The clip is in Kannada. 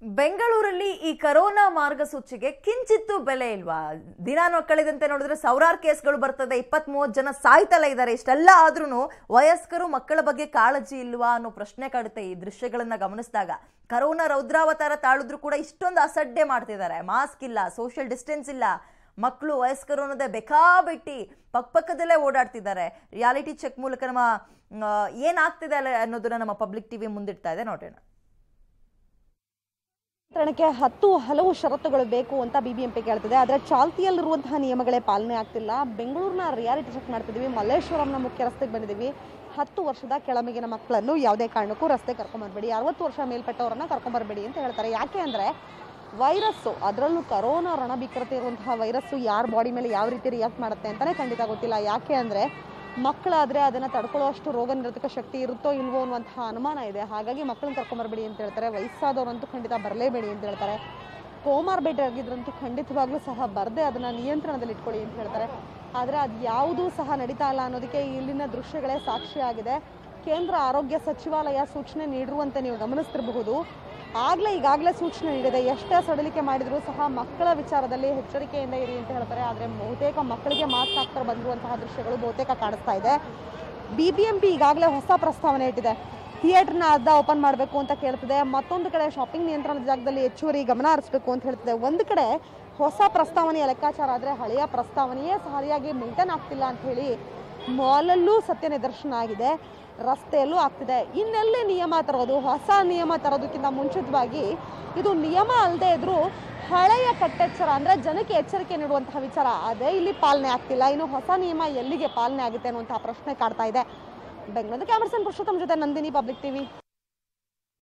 ಬೆಂಗಳೂರಲ್ಲಿ ಈ ಕರೋನಾ ಮಾರ್ಗಸೂಚಿಗೆ ಕಿಂಚಿತ್ತೂ ಬೆಲೆ ಇಲ್ವಾ ದಿನಾನು ಕಳೆದಂತೆ ನೋಡಿದ್ರೆ ಸಾವಿರಾರು ಕೇಸ್ಗಳು ಬರ್ತದೆ ಇಪ್ಪತ್ತ್ ಮೂವತ್ತು ಜನ ಸಾಯ್ತಲೇ ಇದ್ದಾರೆ ಇಷ್ಟೆಲ್ಲ ಆದ್ರೂ ವಯಸ್ಕರು ಮಕ್ಕಳ ಬಗ್ಗೆ ಕಾಳಜಿ ಇಲ್ವಾ ಅನ್ನೋ ಪ್ರಶ್ನೆ ಕಾಡುತ್ತೆ ಈ ದೃಶ್ಯಗಳನ್ನ ಗಮನಿಸಿದಾಗ ಕರೋನಾ ರೌದ್ರಾವತಾರ ತಾಳಿದ್ರು ಕೂಡ ಇಷ್ಟೊಂದು ಅಸಡ್ಡೆ ಮಾಡ್ತಿದ್ದಾರೆ ಮಾಸ್ಕ್ ಇಲ್ಲ ಸೋಷಿಯಲ್ ಡಿಸ್ಟೆನ್ಸ್ ಇಲ್ಲ ಮಕ್ಕಳು ವಯಸ್ಕರು ಅನ್ನೋದೇ ಬೇಕಾಬಿಟ್ಟಿ ಪಕ್ಕಪಕ್ಕದಲ್ಲೇ ಓಡಾಡ್ತಿದ್ದಾರೆ ರಿಯಾಲಿಟಿ ಚೆಕ್ ಮೂಲಕ ನಮ್ಮ ಆ, ಏನಾಗ್ತಿದೆ ಅಲ್ಲ ಅನ್ನೋದನ್ನ ನಮ್ಮ ಪಬ್ಲಿಕ್ ಟಿವಿ ಮುಂದಿಡ್ತಾ ಇದೆ ನೋಡೋಣ ನಿಯಂತ್ರಣಕ್ಕೆ ಹತ್ತು ಹಲವು ಷರತ್ತುಗಳು ಬೇಕು ಅಂತ ಬಿಬಿಎಂಪಿ ಕೇಳ್ತಿದೆ ಆದರೆ ಚಾಲ್ತಿಯಲ್ಲಿರುವಂತಹ ನಿಯಮಗಳೇ ಪಾಲನೆ ಆಗ್ತಿಲ್ಲ ಬೆಂಗಳೂರಿನ ರಿಯಾಲಿಟಿ ಚೆಕ್ ಮಾಡ್ತಿದ್ದೀವಿ ಮಲ್ಲೇಶ್ವರಂನ ಮುಖ್ಯ ರಸ್ತೆಗೆ ಬಂದಿದ್ದೀವಿ ಹತ್ತು ವರ್ಷದ ಕೆಳಮಿಗಿನ ಮಕ್ಕಳನ್ನು ಯಾವುದೇ ಕಾರಣಕ್ಕೂ ರಸ್ತೆ ಕರ್ಕೊಂಬರ್ಬೇಡಿ ಅರವತ್ತು ವರ್ಷ ಮೇಲ್ಪಟ್ಟವರನ್ನ ಕರ್ಕೊಂಬರ್ಬೇಡಿ ಅಂತ ಹೇಳ್ತಾರೆ ಯಾಕೆ ಅಂದರೆ ವೈರಸ್ಸು ಅದರಲ್ಲೂ ಕರೋನಾ ರಣಭೀಕರತೆ ಇರುವಂತಹ ವೈರಸ್ಸು ಯಾರ ಬಾಡಿ ಮೇಲೆ ಯಾವ ರೀತಿ ರಿಯಾಕ್ಟ್ ಮಾಡುತ್ತೆ ಅಂತಲೇ ಖಂಡಿತ ಗೊತ್ತಿಲ್ಲ ಯಾಕೆ ಅಂದರೆ ಮಕ್ಕಳಾದರೆ ಅದನ್ನು ತಡ್ಕೊಳ್ಳುವಷ್ಟು ರೋಗ ನಿರೋಧಕ ಶಕ್ತಿ ಇರುತ್ತೋ ಇಲ್ವೋ ಅನ್ನುವಂತಹ ಅನುಮಾನ ಇದೆ ಹಾಗಾಗಿ ಮಕ್ಕಳನ್ನ ಕರ್ಕೊಂಬರ್ಬೇಡಿ ಅಂತ ಹೇಳ್ತಾರೆ ವಯಸ್ಸಾದವರಂತೂ ಖಂಡಿತ ಬರಲೇಬೇಡಿ ಅಂತ ಹೇಳ್ತಾರೆ ಕೋಮಾರ್ಬೇಟ್ ಆಗಿದ್ರಂತೂ ಖಂಡಿತವಾಗ್ಲೂ ಸಹ ಬರದೆ ಅದನ್ನ ನಿಯಂತ್ರಣದಲ್ಲಿ ಇಟ್ಕೊಳ್ಳಿ ಅಂತ ಹೇಳ್ತಾರೆ ಆದರೆ ಅದು ಯಾವುದೂ ಸಹ ನಡೀತಾ ಇಲ್ಲ ಅನ್ನೋದಕ್ಕೆ ಇಲ್ಲಿನ ದೃಶ್ಯಗಳೇ ಸಾಕ್ಷಿಯಾಗಿದೆ ಕೇಂದ್ರ ಆರೋಗ್ಯ ಸಚಿವಾಲಯ ಸೂಚನೆ ನೀಡಿರುವಂತೆ ನೀವು ಗಮನಿಸ್ತಿರಬಹುದು ಆಗಲೇ ಈಗಾಗಲೇ ಸೂಚನೆ ನೀಡಿದೆ ಎಷ್ಟೇ ಸಡಿಲಿಕೆ ಮಾಡಿದರೂ ಸಹ ಮಕ್ಕಳ ವಿಚಾರದಲ್ಲಿ ಎಚ್ಚರಿಕೆಯಿಂದ ಇರಿ ಅಂತ ಹೇಳ್ತಾರೆ ಆದರೆ ಬಹುತೇಕ ಮಕ್ಕಳಿಗೆ ಮಾಸ್ಕ್ ಹಾಕ್ತಾ ಬಂದಿರುವಂತಹ ದೃಶ್ಯಗಳು ಬಹುತೇಕ ಕಾಣಿಸ್ತಾ ಇದೆ ಬಿ ಬಿ ಎಂ ಪಿ ಈಗಾಗಲೇ ಹೊಸ ಪ್ರಸ್ತಾವನೆ ಇಟ್ಟಿದೆ ಥಿಯೇಟರ್ನ ಅರ್ಧ ಓಪನ್ ಮಾಡಬೇಕು ಅಂತ ಕೇಳ್ತಿದೆ ಮತ್ತೊಂದು ಕಡೆ ಶಾಪಿಂಗ್ ನಿಯಂತ್ರಣದ ಜಾಗದಲ್ಲಿ ಹೆಚ್ಚುವರಿ ಗಮನ ಹರಿಸಬೇಕು ಅಂತ ಹೇಳ್ತಿದೆ ಒಂದು ಕಡೆ ಹೊಸ ಪ್ರಸ್ತಾವನೆಯ ಲೆಕ್ಕಾಚಾರ ಆದರೆ ಹಳೆಯ ಪ್ರಸ್ತಾವನೆಯೇ ಸರಿಯಾಗಿ ಮೇಂಟೈನ್ ಆಗ್ತಿಲ್ಲ ಅಂತ ಹೇಳಿ ಮಾಲಲ್ಲೂ ಸತ್ಯ ನಿದರ್ಶನ ಆಗಿದೆ ರಸ್ತೆಯಲ್ಲೂ ಆಗ್ತಿದೆ ಇನ್ನೆಲ್ಲಿ ನಿಯಮ ತರೋದು ಹೊಸ ನಿಯಮ ತರೋದಕ್ಕಿಂತ ಮುಂಚಿತವಾಗಿ ಇದು ನಿಯಮ ಅಲ್ಲದೆ ಇದ್ರೂ ಹಳೆಯ ಕಟ್ಟೆಚ್ಚರ ಅಂದ್ರೆ ಜನಕ್ಕೆ ಎಚ್ಚರಿಕೆ ನೀಡುವಂತಹ ವಿಚಾರ ಅದೇ ಇಲ್ಲಿ ಪಾಲನೆ ಆಗ್ತಿಲ್ಲ ಇನ್ನು ಹೊಸ ನಿಯಮ ಎಲ್ಲಿಗೆ ಪಾಲನೆ ಆಗುತ್ತೆ ಅನ್ನುವಂತಹ ಪ್ರಶ್ನೆ ಕಾಡ್ತಾ ಇದೆ ಬೆಂಗಳೂರು ಕ್ಯಾಮರ್ಸನ್ ಪುರುಷೋತ್ತಮ್ ಜೊತೆ ನಂದಿನಿ ಪಬ್ಲಿಕ್ ಟಿವಿ